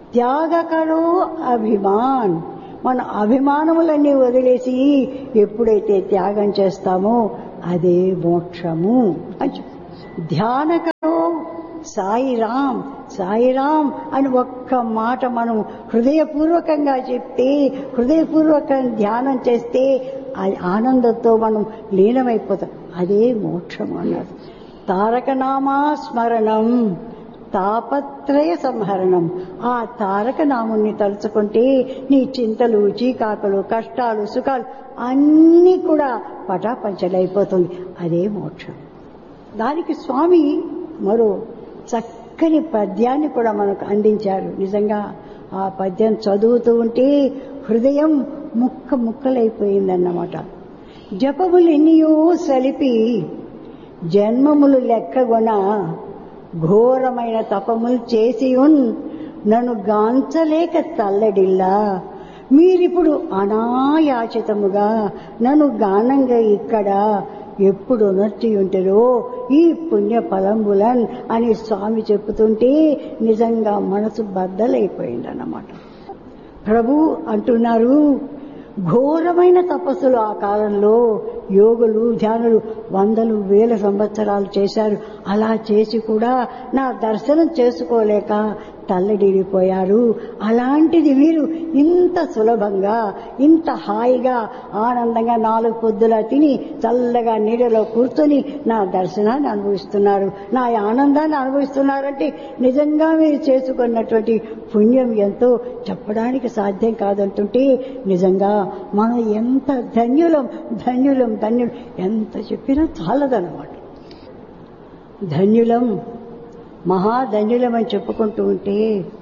త్యాగకరో అభిమాన్ మన అభిమానములన్నీ వదిలేసి ఎప్పుడైతే త్యాగం చేస్తామో అదే మోక్షము అని చెప్పు. ధ్యానకరో సాయిరామ్ సాయిరామ్ అని ఒక్క మాట మనం హృదయపూర్వకంగా చెప్తే హృదయపూర్వకంగా ధ్యానం చేస్తే ఆ ఆనందంతో మనం లీనమైపోతాం అదే మోక్షం అన్నారు తారకనామా స్మరణం తాపత్రయ సంహరణం ఆ తారక నాముని తలుచుకుంటే నీ చింతలు చీకాకులు కష్టాలు సుఖాలు అన్నీ కూడా పటాపంచలైపోతుంది అదే మోక్షం దానికి స్వామి మరో చక్కని పద్యాన్ని కూడా మనకు అందించారు నిజంగా ఆ పద్యం చదువుతూ ఉంటే హృదయం ముక్క ముక్కలైపోయిందన్నమాట జపములు ఎన్నియో సలిపి జన్మములు లెక్కగొన ఘోరమైన తపములు చేసి ఉన్ నన్ను గాంచలేక తల్లడిల్లా మీరిప్పుడు అనాయాచితముగా నన్ను గానంగా ఇక్కడ ఎప్పుడు నొచ్చి ఉంటారో ఈ పుణ్య ఫలంబులన్ అని స్వామి చెప్పుతుంటే నిజంగా మనసు బద్దలైపోయిందన్నమాట ప్రభు అంటున్నారు ఘోరమైన తపస్సులు ఆ కాలంలో యోగులు ధ్యానులు వందలు వేల సంవత్సరాలు చేశారు అలా చేసి కూడా నా దర్శనం చేసుకోలేక తల్లడిల్లిపోయారు అలాంటిది మీరు ఇంత సులభంగా ఇంత హాయిగా ఆనందంగా నాలుగు పొద్దులా తిని చల్లగా నీడలో కూర్చొని నా దర్శనాన్ని అనుభవిస్తున్నారు నా ఆనందాన్ని అనుభవిస్తున్నారంటే నిజంగా మీరు చేసుకున్నటువంటి పుణ్యం ఎంతో చెప్పడానికి సాధ్యం కాదంటుంటే నిజంగా మనం ఎంత ధన్యులం ధన్యులం ధన్యులం ఎంత చెప్పినా చాలదన్నమాట ధన్యులం మహాధన్యులం అని చెప్పుకుంటూ ఉంటే